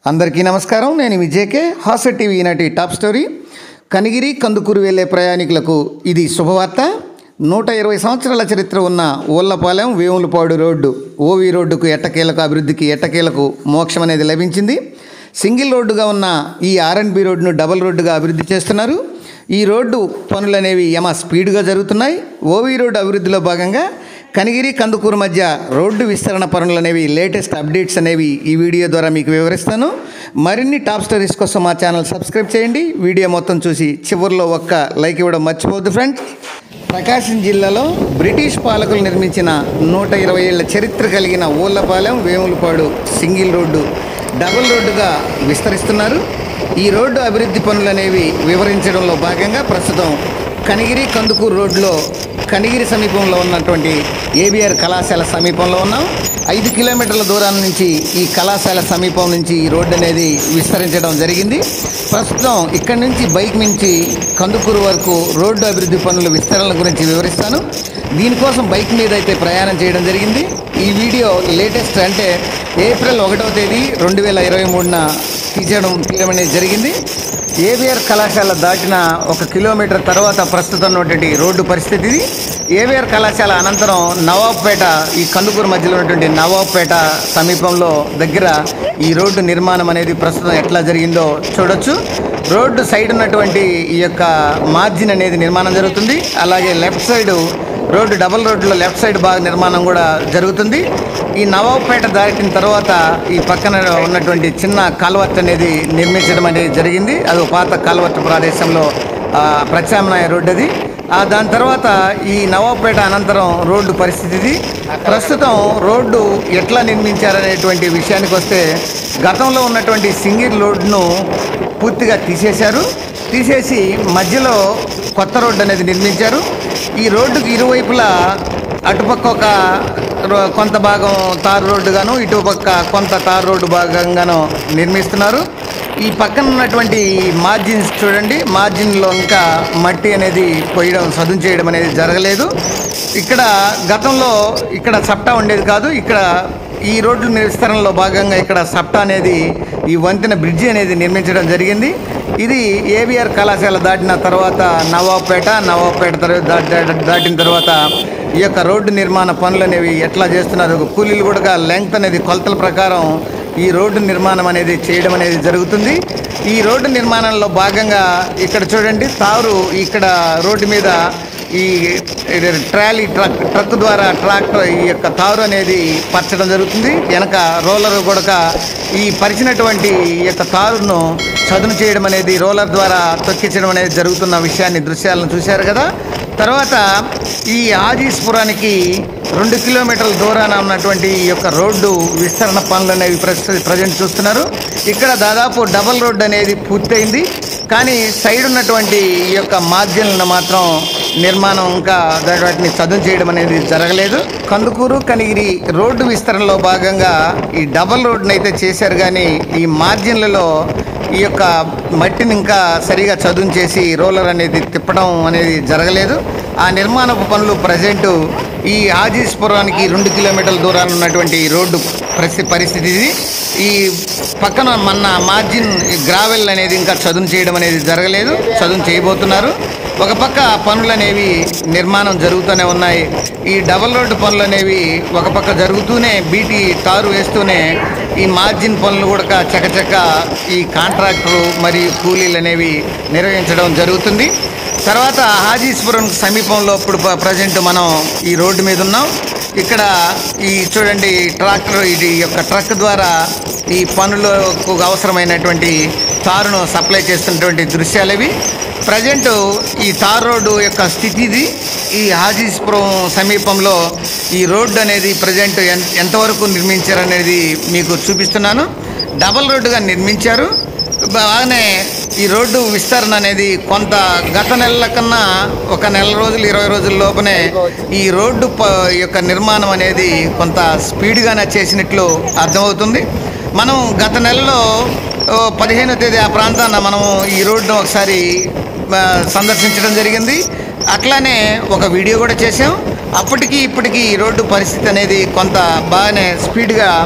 అందరికీ నమస్కారం నేను విజేకే హాస టీవీ ఈనాటి టాప్ స్టోరీ కనిగిరి కందుకూరు వెళ్ళే ప్రయాణికులకు ఇది శుభవార్త నూట ఇరవై సంవత్సరాల చరిత్ర ఉన్న ఊళ్ళపాలెం వేములపాడు రోడ్డు ఓవి రోడ్డుకు ఎట్టకేలకు అభివృద్ధికి ఎట్టకేలకు మోక్షం అనేది లభించింది సింగిల్ రోడ్డుగా ఉన్న ఈ ఆర్ఎండ్బి రోడ్డును డబుల్ రోడ్డుగా అభివృద్ధి చేస్తున్నారు ఈ రోడ్డు పనులు అనేవి యమ స్పీడ్గా జరుగుతున్నాయి ఓవి రోడ్డు అభివృద్ధిలో భాగంగా కనిగిరి కందుకూరు మధ్య రోడ్డు విస్తరణ పనులు అనేవి లేటెస్ట్ అప్డేట్స్ అనేవి ఈ వీడియో ద్వారా మీకు వివరిస్తాను మరిన్ని టాప్ స్టోరీస్ కోసం మా ఛానల్ సబ్స్క్రైబ్ చేయండి వీడియో మొత్తం చూసి చివరిలో ఒక్క లైక్ ఇవ్వడం మర్చిపోవద్దు ఫ్రెండ్స్ ప్రకాశం జిల్లాలో బ్రిటిష్ పాలకులు నిర్మించిన నూట ఇరవై ఏళ్ల చరిత్ర కలిగిన Ullapalem Vemulapadu single road double రోడ్డుగా విస్తరిస్తున్నారు ఈ రోడ్డు అభివృద్ధి పనులు అనేవి వివరించడంలో భాగంగా ప్రస్తుతం కనిగిరి కందుకూరు రోడ్లో కనిగిరి సమీపంలో ఉన్నటువంటి ఏబిఆర్ కళాశాల సమీపంలో ఉన్నాం ఐదు కిలోమీటర్ల దూరం నుంచి ఈ కళాశాల సమీపం నుంచి ఈ రోడ్డు అనేది విస్తరించడం జరిగింది ప్రస్తుతం ఇక్కడి నుంచి బైక్ నుంచి కందుకూరు వరకు రోడ్డు అభివృద్ధి పనుల విస్తరణ గురించి వివరిస్తాను దీనికోసం బైక్ మీద అయితే ప్రయాణం చేయడం జరిగింది ఈ వీడియో లేటెస్ట్ అంటే ఏప్రిల్ ఒకటవ తేదీ రెండు వేల ఇరవై మూడున తీయడం తీయడం అనేది జరిగింది ఏవిఆర్ కళాశాల దాటిన ఒక కిలోమీటర్ తర్వాత ప్రస్తుతం ఉన్నటువంటి రోడ్డు పరిస్థితి ఇది ఏవిఆర్ కళాశాల అనంతరం నవాబ్పేట ఈ కందుకూరు మధ్యలో ఉన్నటువంటి నవాబ్పేట సమీపంలో దగ్గర ఈ రోడ్డు నిర్మాణం అనేది ప్రస్తుతం ఎట్లా జరిగిందో చూడొచ్చు రోడ్డు సైడ్ ఉన్నటువంటి ఈ యొక్క మార్జిన్ అనేది నిర్మాణం జరుగుతుంది అలాగే లెఫ్ట్ సైడ్ రోడ్డు డబుల్ రోడ్డులో లెఫ్ట్ సైడ్ బాగా నిర్మాణం కూడా జరుగుతుంది ఈ నవాబ్పేట దాటిన తర్వాత ఈ పక్కన ఉన్నటువంటి చిన్న కాల్వర్ట్ అనేది నిర్మించడం అనేది జరిగింది అది ఒక పాత కాల్వర్ట్ ప్రదేశంలో ఆ, ప్రత్యామ్నాయ రోడ్డు అది ఆ దాని తర్వాత ఈ నవాబ్పేట అనంతరం రోడ్డు పరిస్థితి ఇది ప్రస్తుతం రోడ్డు ఎట్లా నిర్మించారనేటువంటి విషయానికి వస్తే గతంలో ఉన్నటువంటి సింగిల్ రోడ్డును పూర్తిగా తీసేశారు తీసేసి మధ్యలో కొత్త రోడ్డు అనేది నిర్మించారు ఈ రోడ్డుకి ఇరువైపులా అటుపక్క ఒక రో- కొంత భాగం తారు రోడ్డుగాను ఇటుపక్క కొంత తారు రోడ్డు భాగంగాను నిర్మిస్తున్నారు ఈ పక్కన ఉన్నటువంటి మార్జిన్స్ చూడండి మార్జిన్లో ఇంకా మట్టి అనేది పోయడం సదును చేయడం అనేది జరగలేదు ఇక్కడ గతంలో ఇక్కడ సప్టా ఉండేది కాదు ఇక్కడ ఈ రోడ్డు విస్తరణలో భాగంగా ఇక్కడ సప్టా అనేది ఈ వంతెన బ్రిడ్జి అనేది నిర్మించడం జరిగింది ఇది ఏవిఆర్ కళాశాల దాటిన తర్వాత నవాబ్పేట నవాబ్పేట తర్వాత దాటి దాటి- దాటిన తర్వాత ఈ యొక్క రోడ్డు నిర్మాణ పనులు అనేవి ఎట్లా చేస్తున్నారు కూలీలు కూడా లెంగ్త్ అనేది కొలతల ప్రకారం ఈ రోడ్డు నిర్మాణం అనేది చేయడం అనేది జరుగుతుంది ఈ రోడ్డు నిర్మాణంలో భాగంగా ఇక్కడ చూడండి తారు ఇక్కడ రోడ్డు మీద ఈ ఇది ట్రాలీ ట్రక్ ట్రక్ ద్వారా ట్రాక్టర్ ఈ యొక్క తారు అనేది పరచడం జరుగుతుంది వెనక రోలర్ కూడా ఈ పరిచినటువంటి ఈ యొక్క తారును చదును చేయడం అనేది రోలర్ ద్వారా తొక్కించడం అనేది జరుగుతున్న విషయాన్ని దృశ్యాలను చూశారు కదా తర్వాత ఈ ఆజీస్పురానికి రెండు కిలోమీటర్ల దూరాన ఉన్నటువంటి ఈ యొక్క రోడ్డు విస్తరణ పనులు అనేవి ప్రజెంట్ చూస్తున్నారు ఇక్కడ దాదాపు డబల్ రోడ్డు అనేది పూర్తయింది కానీ సైడ్ ఉన్నటువంటి ఈ యొక్క మార్జిన్లను మాత్రం నిర్మాణం ఇంకా దాని వాటిని చదును చేయడం అనేది జరగలేదు కందుకూరు కనిగిరి రోడ్డు విస్తరణలో భాగంగా ఈ డబల్ రోడ్డును అయితే చేశారు కానీ ఈ మార్జిన్లలో ఈ యొక్క మట్టిని ఇంకా సరిగా చదును చేసి రోలర్ అనేది తిప్పడం అనేది జరగలేదు ఆ నిర్మాణపు పనులు ప్రజెంట్ ఈ ఆజీస్పురానికి రెండు కిలోమీటర్ల దూరాన ఉన్నటువంటి ఈ రోడ్డు పరిస్థితి పరిస్థితి ఇది ఈ పక్కన మన మార్జిన్ గ్రావెల్ అనేది ఇంకా చదును చేయడం అనేది జరగలేదు చదును చేయబోతున్నారు ఒక పక్క పనులు అనేవి నిర్మాణం జరుగుతూనే ఉన్నాయి ఈ డబల్ రోడ్డు పనులు అనేవి ఒక పక్క జరుగుతూనే బీటీ తారు వేస్తూనే ఈ మార్జిన్ పనులు కూడా చకచక ఈ కాంట్రాక్టరు మరియు కూలీలు అనేవి నిర్వహించడం జరుగుతుంది తర్వాత హాజీస్పురం సమీపంలో ఇప్పుడు ప్ర- ప్రజెంట్ మనం ఈ రోడ్డు మీద ఉన్నాం ఇక్కడ ఈ చూడండి ట్రాక్టర్ ఇది యొక్క ట్రక్ ద్వారా ఈ పనులకు అవసరమైనటువంటి తారును సప్లై చేస్తున్నటువంటి దృశ్యాలు ఇవి ప్రజెంట్ ఈ తార్ రోడ్డు యొక్క స్థితి ఇది ఈ హాజీస్పురం సమీపంలో ఈ రోడ్డు అనేది ప్రజెంట్ ఎన్ ఎంతవరకు నిర్మించారనేది మీకు చూపిస్తున్నాను డబల్ రోడ్డుగా నిర్మించారు బాగానే ఈ రోడ్డు విస్తరణ అనేది కొంత గత నెలల కన్నా ఒక నెల రోజులు ఇరవై రోజుల లోపనే ఈ రోడ్డు ప- యొక్క నిర్మాణం అనేది కొంత స్పీడ్గానే చేసినట్లు అర్థమవుతుంది మనం గత నెలలో ఓ పదిహేనో తేదీ ఆ ప్రాంతాన మనం ఈ రోడ్డును ఒకసారి ఆ, సందర్శించడం జరిగింది అట్లానే ఒక వీడియో కూడా చేసాం అప్పటికి ఇప్పటికి ఈ రోడ్డు పరిస్థితి అనేది కొంత బాగానే స్పీడ్గా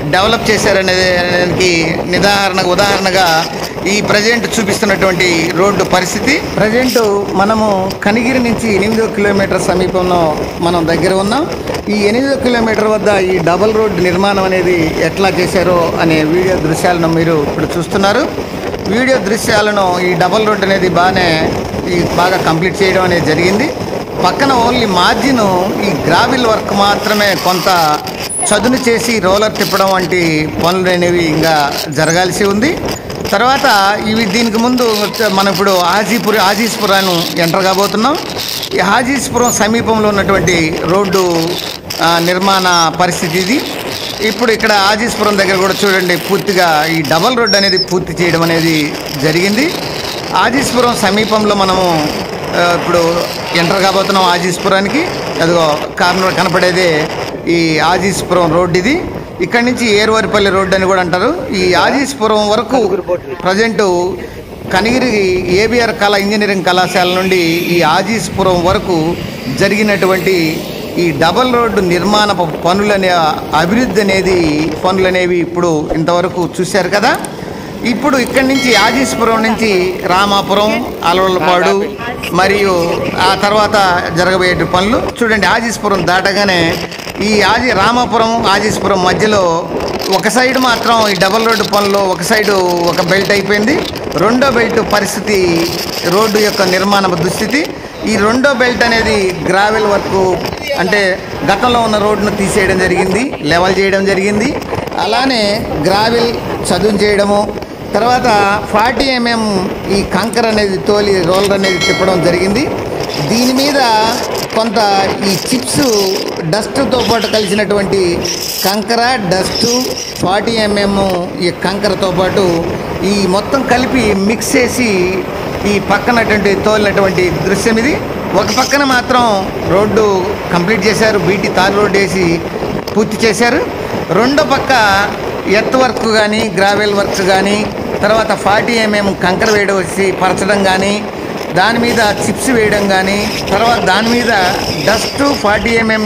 డెవలప్ చేశారనేది దానికి నిదాహరణ ఉదాహరణగా ఈ ప్రజెంట్ చూపిస్తున్నటువంటి రోడ్డు పరిస్థితి ప్రజెంట్ మనము కనిగిరి నుంచి ఎనిమిదో కిలోమీటర్ సమీపంలో మనం దగ్గర ఉన్నాం ఈ ఎనిమిదో కిలోమీటర్ వద్ద ఈ డబల్ రోడ్ నిర్మాణం అనేది ఎట్లా చేశారో అనే వీడియో దృశ్యాలను మీరు ఇప్పుడు చూస్తున్నారు వీడియో దృశ్యాలను ఈ డబల్ రోడ్ అనేది బాగానే ఈ బాగా కంప్లీట్ చేయడం అనేది జరిగింది పక్కన ఓన్లీ మార్జిన్ ఈ గ్రావిల్ వర్క్ మాత్రమే కొంత చదును చేసి రోలర్ తిప్పడం వంటి పనులు అనేవి ఇంకా జరగాల్సి ఉంది తర్వాత ఇవి దీనికి ముందు మనం ఇప్పుడు హాజీపురి హాజీస్పురాన్ని ఎంటర్ కాబోతున్నాం ఈ హాజీస్పురం సమీపంలో ఉన్నటువంటి రోడ్డు ఆ, నిర్మాణ పరిస్థితి ఇది ఇప్పుడు ఇక్కడ హాజీస్పురం దగ్గర కూడా చూడండి పూర్తిగా ఈ డబల్ రోడ్ అనేది పూర్తి చేయడం అనేది జరిగింది హాజీస్పురం సమీపంలో మనము ఆ, ఇప్పుడు ఎంటర్ కాబోతున్నాం ఆజీస్పురానికి అదిగో కార్నర్ కనపడేదే ఈ ఆజీస్పురం రోడ్ ఇది ఇక్కడి నుంచి ఏరువారిపల్లి రోడ్ అని కూడా అంటారు ఈ ఆజీస్పురం వరకు ప్రజెంట్ కనిగిరి ఏబిఆర్ కళా ఇంజనీరింగ్ కళాశాల నుండి ఈ ఆజీస్పురం వరకు జరిగినటువంటి ఈ డబల్ రోడ్డు నిర్మాణ ప- పనులనే అభివృద్ధి అనేది పనులు అనేవి ఇప్పుడు ఇంతవరకు చూశారు కదా ఇప్పుడు ఇక్కడి నుంచి ఆజీస్పురం నుంచి రామాపురం అలవలపాడు మరియు ఆ తర్వాత జరగబోయే పనులు చూడండి ఆజీస్పురం దాటగానే ఈ ఆజీ రామాపురం ఆజీస్పురం మధ్యలో ఒక సైడ్ మాత్రం ఈ డబల్ రోడ్డు పనులు ఒక సైడు ఒక బెల్ట్ అయిపోయింది రెండో బెల్ట్ పరిస్థితి రోడ్డు యొక్క నిర్మాణ దుస్థితి ఈ రెండో బెల్ట్ అనేది గ్రావెల్ వర్క్ అంటే గతంలో ఉన్న రోడ్డును తీసేయడం జరిగింది లెవెల్ చేయడం జరిగింది అలానే గ్రావెల్ చదువు చేయడము తర్వాత ఫార్టీ ఎంఎం ఈ కంకర్ అనేది తోలి రోలర్ అనేది తిప్పడం జరిగింది దీని మీద కొంత ఈ చిప్స్ డస్ట్తో పాటు కలిసినటువంటి కంకర డస్ట్ ఫార్టీ ఎంఎం ఈ కంకరతో పాటు ఈ మొత్తం కలిపి మిక్స్ చేసి ఈ పక్కనటువంటి తోలినటువంటి దృశ్యం ఇది ఒక పక్కన మాత్రం రోడ్డు కంప్లీట్ చేశారు బీటీ తార్ రోడ్డు వేసి పూర్తి చేశారు రెండో పక్క ఎర్త్ వర్క్ కానీ గ్రావెల్ వర్క్స్ కానీ తర్వాత ఫార్టీ ఎంఎం కంకర వేయడం వచ్చి పరచడం కానీ దాని మీద చిప్స్ వేయడం కానీ తర్వాత దాని మీద డస్ట్ ఫార్టీ ఎంఎం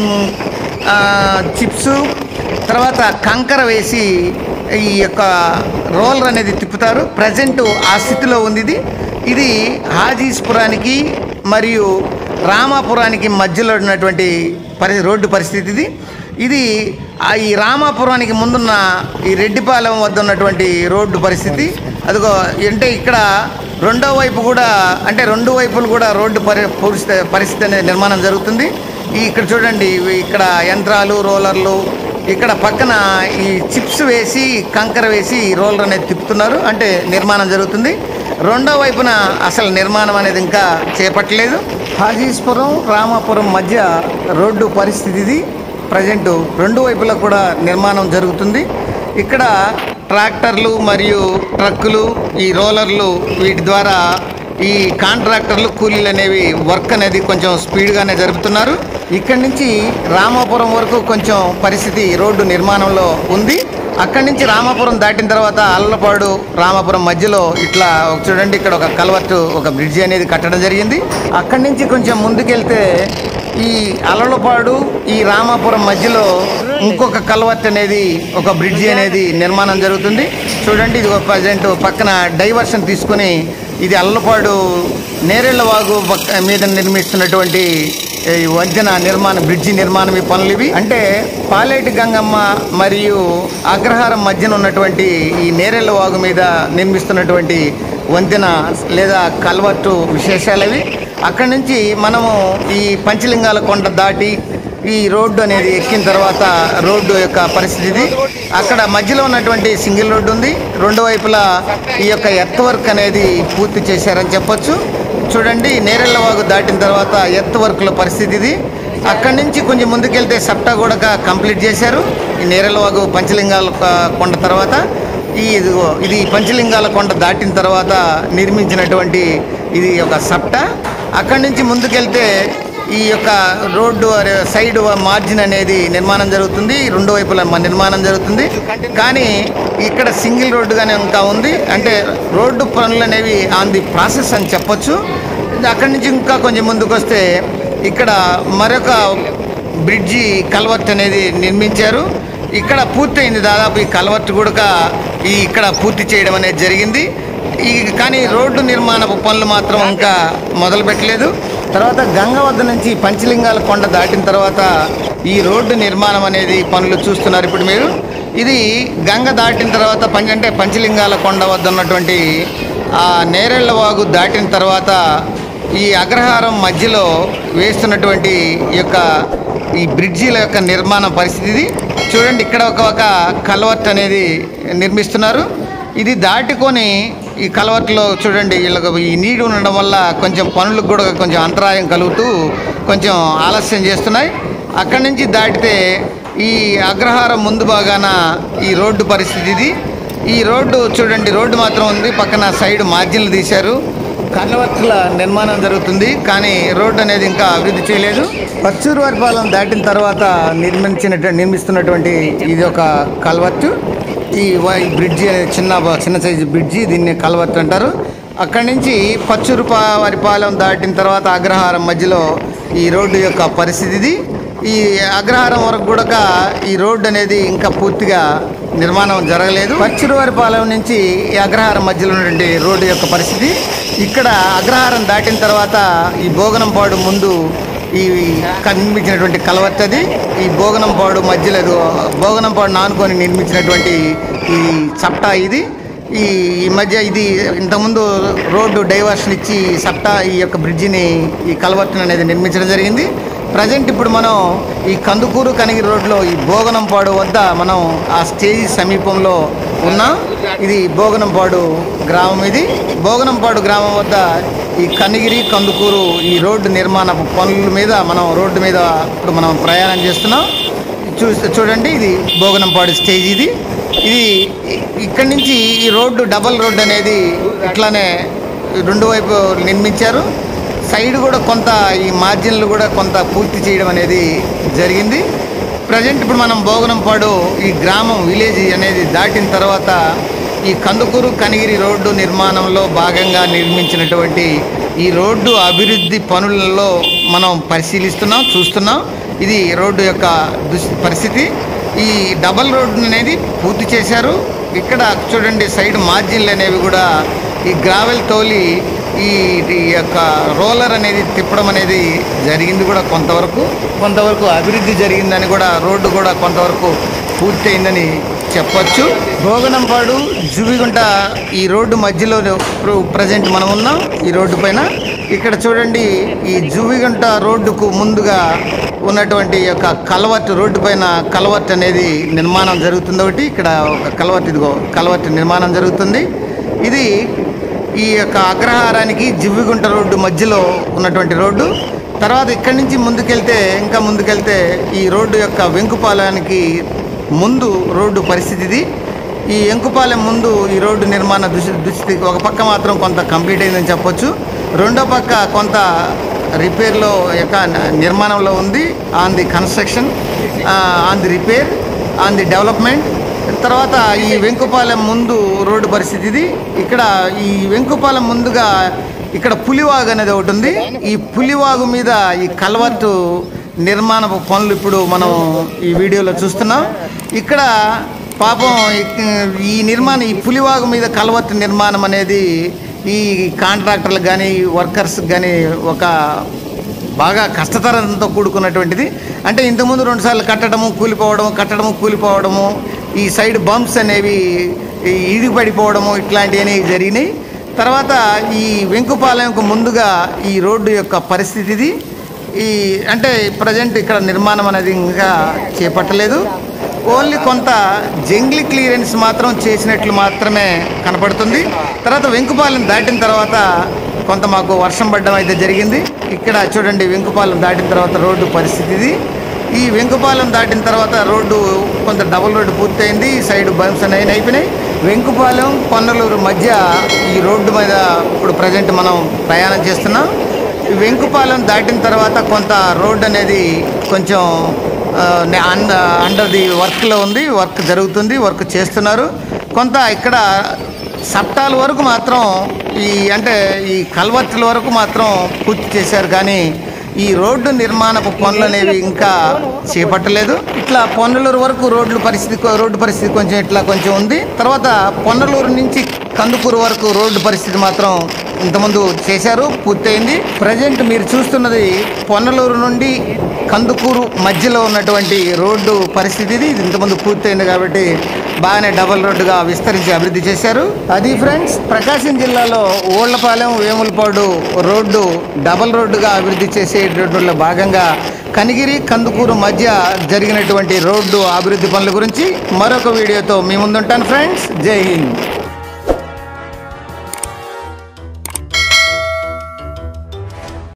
చిప్స్ తర్వాత కంకర వేసి ఈ యొక్క రోలర్ అనేది తిప్పుతారు ప్రజెంట్ ఆ స్థితిలో ఉంది ఇది ఇది హాజీస్పురానికి మరియు రామాపురానికి మధ్యలో ఉన్నటువంటి పరి రోడ్డు పరిస్థితి ఇది ఇది ఆ ఈ రామాపురానికి ముందున్న ఈ రెడ్డిపాలెం వద్ద ఉన్నటువంటి రోడ్డు పరిస్థితి అదిగో అంటే ఇక్కడ రెండో వైపు కూడా అంటే రెండు వైపులు కూడా రోడ్డు పరి పరిస్థితి పరిస్థితి అనేది నిర్మాణం జరుగుతుంది ఈ ఇక్కడ చూడండి ఇవి ఇక్కడ యంత్రాలు రోలర్లు ఇక్కడ పక్కన ఈ చిప్స్ వేసి కంకర వేసి ఈ రోలర్ అనేది తిప్పుతున్నారు అంటే నిర్మాణం జరుగుతుంది రెండో వైపున అసలు నిర్మాణం అనేది ఇంకా చేపట్టలేదు హాజీస్పురం రామాపురం మధ్య రోడ్డు పరిస్థితి ఇది ప్రజెంట్ రెండు వైపులా కూడా నిర్మాణం జరుగుతుంది ఇక్కడ ట్రాక్టర్లు మరియు ట్రక్కులు ఈ రోలర్లు వీటి ద్వారా ఈ కాంట్రాక్టర్లు కూలీలు అనేవి వర్క్ అనేది కొంచెం స్పీడ్గానే జరుపుతున్నారు ఇక్కడి నుంచి రామాపురం వరకు కొంచెం పరిస్థితి రోడ్డు నిర్మాణంలో ఉంది అక్కడి నుంచి రామాపురం దాటిన తర్వాత అల్లపాడు రామాపురం మధ్యలో ఇట్లా ఒక చూడండి ఇక్కడ ఒక కల్వర్ట్ ఒక బ్రిడ్జి అనేది కట్టడం జరిగింది అక్కడి నుంచి కొంచెం ముందుకెళ్తే ఈ అలలపాడు ఈ రామాపురం మధ్యలో ఇంకొక కల్వర్ట్ అనేది ఒక బ్రిడ్జి అనేది నిర్మాణం జరుగుతుంది చూడండి ఇది ప్రజెంట్ పక్కన డైవర్షన్ తీసుకుని ఇది అల్లపాడు నేరేళ్ల వాగు పక్క మీద నిర్మిస్తున్నటువంటి ఈ వంతెన నిర్మాణ బ్రిడ్జి నిర్మాణం ఈ పనులు ఇవి అంటే పాలేటి గంగమ్మ మరియు అగ్రహారం మధ్యన ఉన్నటువంటి ఈ నేరేళ్ల వాగు మీద నిర్మిస్తున్నటువంటి వంతెన లేదా కల్వర్టు విశేషాలు అవి అక్కడి నుంచి మనము ఈ పంచలింగాల కొండ దాటి ఈ రోడ్డు అనేది ఎక్కిన తర్వాత రోడ్డు యొక్క పరిస్థితి ఇది అక్కడ మధ్యలో ఉన్నటువంటి సింగిల్ రోడ్డు ఉంది రెండు వైపులా ఈ యొక్క ఎర్త్ వర్క్ అనేది పూర్తి చేశారని చెప్పొచ్చు చూడండి నేరెళ్ళవాగు దాటిన తర్వాత ఎర్త్ వర్క్ల పరిస్థితి ఇది అక్కడి నుంచి కొంచెం ముందుకెళ్తే సప్టా కూడా కంప్లీట్ చేశారు ఈ నేరెళ్ళవాగు పంచలింగాల కొ- కొండ తర్వాత ఈ ఇదిగో ఇది పంచలింగాల కొండ దాటిన తర్వాత నిర్మించినటువంటి ఇది ఒక సప్టా అక్కడి నుంచి ముందుకెళ్తే ఈ యొక్క రోడ్డు అరే సైడ్ మార్జిన్ అనేది నిర్మాణం జరుగుతుంది రెండు వైపుల మ- నిర్మాణం జరుగుతుంది కానీ ఇక్కడ సింగిల్ రోడ్డుగానే ఇంకా ఉంది అంటే రోడ్డు పనులు అనేవి ఆన్ ది ప్రాసెస్ అని చెప్పొచ్చు అక్కడి నుంచి ఇంకా కొంచెం ముందుకు వస్తే ఇక్కడ మరొక బ్రిడ్జి కల్వర్ట్ అనేది నిర్మించారు ఇక్కడ పూర్తయింది దాదాపు ఈ కలవట్టు కూడా ఈ ఇక్కడ పూర్తి చేయడం అనేది జరిగింది ఈ కానీ రోడ్డు నిర్మాణ పనులు మాత్రం ఇంకా మొదలు పెట్టలేదు తర్వాత గంగ వద్ద నుంచి పంచలింగాల కొండ దాటిన తర్వాత ఈ రోడ్డు నిర్మాణం అనేది పనులు చూస్తున్నారు ఇప్పుడు మీరు ఇది గంగ దాటిన తర్వాత పంచ అంటే పంచలింగాల కొండ వద్ద ఉన్నటువంటి ఆ నేరెళ్ళ వాగు దాటిన తర్వాత ఈ అగ్రహారం మధ్యలో వేస్తున్నటువంటి ఈ యొక్క ఈ బ్రిడ్జీల యొక్క నిర్మాణ పరిస్థితి ఇది చూడండి ఇక్కడ ఒక ఒక కల్వర్ట్ అనేది నిర్మిస్తున్నారు ఇది దాటుకొని ఈ కలవట్లో చూడండి వీళ్ళకు ఈ నీడు ఉండడం వల్ల కొంచెం పనులకు కూడా కొంచెం అంతరాయం కలుగుతూ కొంచెం ఆలస్యం చేస్తున్నాయి అక్కడి నుంచి దాటితే ఈ అగ్రహారం ముందు భాగాన ఈ రోడ్డు పరిస్థితి ఇది ఈ రోడ్డు చూడండి రోడ్డు మాత్రం ఉంది పక్కన సైడ్ మార్జిన్లు తీశారు కన్వర్ట్ల నిర్మాణం జరుగుతుంది కానీ రోడ్డు అనేది ఇంకా అభివృద్ధి చేయలేదు పచ్చూరు వారిపాలెం దాటిన తర్వాత నిర్మించినటువంటి నిర్మిస్తున్నటువంటి ఇది ఒక కల్వర్టు ఈ వ- ఈ బ్రిడ్జి అనేది చిన్న బ- చిన్న సైజు బ్రిడ్జి దీన్ని కల్వర్ట్ అంటారు అక్కడి నుంచి పచ్చూరు పా- వారిపాలెం దాటిన తర్వాత అగ్రహారం మధ్యలో ఈ రోడ్డు యొక్క పరిస్థితి ఇది ఈ అగ్రహారం వరకు కూడా ఈ రోడ్డు అనేది ఇంకా పూర్తిగా నిర్మాణం జరగలేదు పచ్చిరువారిపాలెం నుంచి ఈ అగ్రహారం మధ్యలో ఉన్నటువంటి రోడ్డు యొక్క పరిస్థితి ఇక్కడ అగ్రహారం దాటిన తర్వాత ఈ భోగనంపాడు ముందు ఈ నిర్మించినటువంటి కలవత్తి అది ఈ భోగనంపాడు మధ్యలో ఏదో భోగనంపాడు నానుకొని నిర్మించినటువంటి ఈ చప్టా ఇది ఈ ఈ మధ్య ఇది ఇంతకుముందు రోడ్డు డైవర్షన్ ఇచ్చి సప్టా ఈ యొక్క బ్రిడ్జిని ఈ కలవర్తన్ అనేది నిర్మించడం జరిగింది ప్రజెంట్ ఇప్పుడు మనం ఈ కందుకూరు కనిగిరి రోడ్లో ఈ భోగనంపాడు వద్ద మనం ఆ స్టేజ్ సమీపంలో ఉన్నాం ఇది భోగనంపాడు గ్రామం ఇది భోగనంపాడు గ్రామం వద్ద ఈ కనిగిరి కందుకూరు ఈ రోడ్డు నిర్మాణ పనుల మీద మనం రోడ్డు మీద ఇప్పుడు మనం ప్రయాణం చేస్తున్నాం చూస్తే చూడండి ఇది భోగనంపాడు స్టేజ్ ఇది ఇది ఇ- ఇక్కడి నుంచి ఈ రోడ్డు డబల్ రోడ్డు అనేది ఇట్లానే రెండు వైపు నిర్మించారు సైడ్ కూడా కొంత ఈ మార్జిన్లు కూడా కొంత పూర్తి చేయడం అనేది జరిగింది ప్రజెంట్ ఇప్పుడు మనం భోగనంపాడు ఈ గ్రామం విలేజ్ అనేది దాటిన తర్వాత ఈ కందుకూరు కనిగిరి రోడ్డు నిర్మాణంలో భాగంగా నిర్మించినటువంటి ఈ రోడ్డు అభివృద్ధి పనులలో మనం పరిశీలిస్తున్నాం చూస్తున్నాం ఇది రోడ్డు యొక్క దుస్ పరిస్థితి ఈ డబల్ రోడ్డు అనేది పూర్తి చేశారు ఇక్కడ చూడండి సైడ్ మార్జిన్లు అనేవి కూడా ఈ గ్రావెల్ తోలి ఈ ఈ యొక్క రోలర్ అనేది తిప్పడం అనేది జరిగింది కూడా కొంతవరకు కొంతవరకు అభివృద్ధి జరిగిందని కూడా రోడ్డు కూడా కొంతవరకు పూర్తయిందని చెప్పొచ్చు భోగనంపాడు జువిగుంట ఈ రోడ్డు మధ్యలో ఇప్పుడు ప్రజెంట్ మనం ఉన్నాం ఈ రోడ్డు పైన ఇక్కడ చూడండి ఈ జువిగుంట రోడ్డుకు ముందుగా ఉన్నటువంటి యొక్క కలవట్ రోడ్డు పైన కలవట్ అనేది నిర్మాణం జరుగుతుంది ఒకటి ఇక్కడ ఒక కలవట్ ఇదిగో కలవట్ నిర్మాణం జరుగుతుంది ఇది ఈ యొక్క అగ్రహారానికి జివ్విగుంట రోడ్డు మధ్యలో ఉన్నటువంటి రోడ్డు తర్వాత ఇక్కడి నుంచి ముందుకెళ్తే ఇంకా ముందుకెళ్తే ఈ రోడ్డు యొక్క వెంకుపాలెనికి ముందు రోడ్డు పరిస్థితి ఇది ఈ ఎంకుపాలెం ముందు ఈ రోడ్డు నిర్మాణ దుస్థితి దుస్థితి ఒక పక్క మాత్రం కొంత కంప్లీట్ అయిందని చెప్పొచ్చు రెండో పక్క కొంత రిపేర్లో యొక్క నిర్మాణంలో ఉంది on the construction on the repair on the development తర్వాత ఈ వెంకుపాలెం ముందు రోడ్డు పరిస్థితి ఇది ఇక్కడ ఈ వెంకుపాలెం ముందుగా ఇక్కడ పులివాగు అనేది ఒకటి ఉంది ఈ పులివాగు మీద ఈ కల్వర్టు నిర్మాణ పనులు ఇప్పుడు మనం ఈ వీడియోలో చూస్తున్నాం ఇక్కడ పాపం ఈ- ఈ నిర్మాణం ఈ పులివాగు మీద కల్వర్టు నిర్మాణం అనేది ఈ కాంట్రాక్టర్లకు కానీ వర్కర్స్కి కానీ ఒక బాగా కష్టతరంతో కూడుకున్నటువంటిది అంటే ఇంతకుముందు రెండుసార్లు కట్టడము కూలిపోవడము కట్టడము కూలిపోవడము ఈ సైడ్ బంప్స్ అనేవి ఈ ఈడికి పడిపోవడము ఇట్లాంటివన్నీ జరిగినాయి తర్వాత ఈ వెంకుపాలెంకు ముందుగా ఈ రోడ్డు యొక్క పరిస్థితి ఇది ఈ అంటే ప్రజెంట్ ఇక్కడ నిర్మాణం అనేది ఇంకా చేపట్టలేదు ఓన్లీ కొంత జంగ్లీ క్లియరెన్స్ మాత్రం చేసినట్లు మాత్రమే కనపడుతుంది తర్వాత వెంకుపాలెం దాటిన తర్వాత కొంత మాకు వర్షం పడడం అయితే జరిగింది ఇక్కడ చూడండి వెంకుపాలెం దాటిన తర్వాత రోడ్డు పరిస్థితి ఇది ఈ వెంకుపాలెం దాటిన తర్వాత రోడ్డు కొంత డబుల్ రోడ్డు పూర్తయింది ఈ సైడ్ బంప్స్ అనేవి అయిపోయినాయి వెంకుపాలెం పొన్నలూరు మధ్య ఈ రోడ్డు మీద ఇప్పుడు ప్రజెంట్ మనం ప్రయాణం చేస్తున్నాం ఈ వెంకుపాలెం దాటిన తర్వాత కొంత రోడ్ అనేది కొంచెం ఆ, నే- అండ అండర్ ది వర్క్లో ఉంది వర్క్ జరుగుతుంది వర్క్ చేస్తున్నారు కొంత ఇక్కడ సప్టాల వరకు మాత్రం ఈ అంటే ఈ కల్వర్టుల వరకు మాత్రం పూర్తి చేశారు కానీ ఈ రోడ్డు నిర్మాణపు పనులు అనేవి ఇంకా చేపట్టలేదు ఇట్లా పొన్నలూరు వరకు రోడ్లు పరిస్థితి రోడ్డు పరిస్థితి కొంచెం ఇట్లా కొంచెం ఉంది తర్వాత పొన్నలూరు నుంచి కందుకూరు వరకు రోడ్డు పరిస్థితి మాత్రం ఇంతకుముందు చేశారు పూర్తయింది ప్రజెంట్ మీరు చూస్తున్నది పొన్నలూరు నుండి కందుకూరు మధ్యలో ఉన్నటువంటి రోడ్డు పరిస్థితి ఇది ఇది ఇంతకుముందు పూర్తయింది కాబట్టి బాగానే డబల్ రోడ్డుగా విస్తరించి అభివృద్ధి చేశారు అది ఫ్రెండ్స్ ప్రకాశం జిల్లాలో ఓళ్లపాలెం వేములపాడు రోడ్డు డబల్ రోడ్డుగా అభివృద్ధి చేసేటటువంటి భాగంగా కనిగిరి కందుకూరు మధ్య జరిగినటువంటి రోడ్డు అభివృద్ధి పనుల గురించి మరొక వీడియోతో మీ ముందుంటాను ఫ్రెండ్స్ జై హింద్